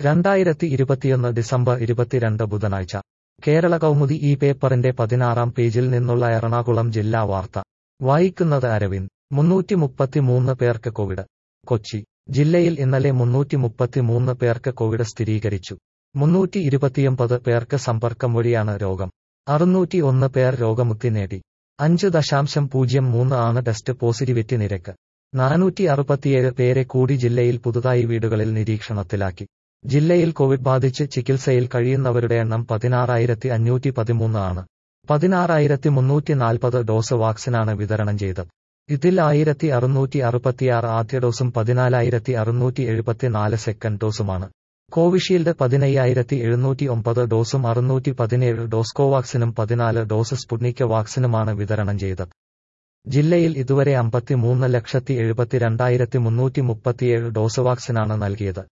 രണ്ടായിരത്തി ഇരുപത്തിയൊന്ന് ഡിസംബർ ഇരുപത്തിരണ്ട് ബുധനാഴ്ച കേരള കൗമുദി ഈ പേപ്പറിന്റെ പതിനാറാം പേജിൽ നിന്നുള്ള എറണാകുളം ജില്ലാ വാർത്ത വായിക്കുന്നത് അരവിന്ദ് മുന്നൂറ്റി മുപ്പത്തിമൂന്ന് പേർക്ക് കോവിഡ് കൊച്ചി ജില്ലയിൽ ഇന്നലെ മുന്നൂറ്റി മുപ്പത്തിമൂന്ന് പേർക്ക് കോവിഡ് സ്ഥിരീകരിച്ചു മുന്നൂറ്റി ഇരുപത്തിയൊമ്പത് പേർക്ക് സമ്പർക്കം വഴിയാണ് രോഗം അറുന്നൂറ്റി ഒന്ന് പേർ രോഗമുക്തി നേടി അഞ്ച് ദശാംശം പൂജ്യം മൂന്ന് ആണ് ടെസ്റ്റ് പോസിറ്റിവിറ്റി നിരക്ക് നാനൂറ്റി അറുപത്തിയേഴ് പേരെ കൂടി ജില്ലയിൽ പുതുതായി വീടുകളിൽ നിരീക്ഷണത്തിലാക്കി ജില്ലയിൽ കോവിഡ് ബാധിച്ച് ചികിത്സയിൽ കഴിയുന്നവരുടെ എണ്ണം പതിനാറായിരത്തി അഞ്ഞൂറ്റി പതിമൂന്ന് ആണ് പതിനാറായിരത്തി മുന്നൂറ്റി നാൽപ്പത് ഡോസ് വാക്സിനാണ് വിതരണം ചെയ്തത് ഇതിൽ ആയിരത്തി അറുന്നൂറ്റി അറുപത്തിയാറ് ആദ്യ ഡോസും പതിനാലായിരത്തി അറുന്നൂറ്റി എഴുപത്തിനാല് സെക്കൻഡ് ഡോസുമാണ് കോവിഷീൽഡ് പതിനയ്യായിരത്തി എഴുന്നൂറ്റി ഒമ്പത് ഡോസും അറുന്നൂറ്റി പതിനേഴ് ഡോസ് കോവാക്സിനും പതിനാല് ഡോസ് സ്പുട്നിക് വാക്സിനുമാണ് വിതരണം ചെയ്തത് ജില്ലയിൽ ഇതുവരെ അമ്പത്തിമൂന്ന് ലക്ഷത്തി എഴുപത്തിരണ്ടായിരത്തി മുന്നൂറ്റി മുപ്പത്തിയേഴ് ഡോസ് വാക്സിനാണ് നൽകിയത്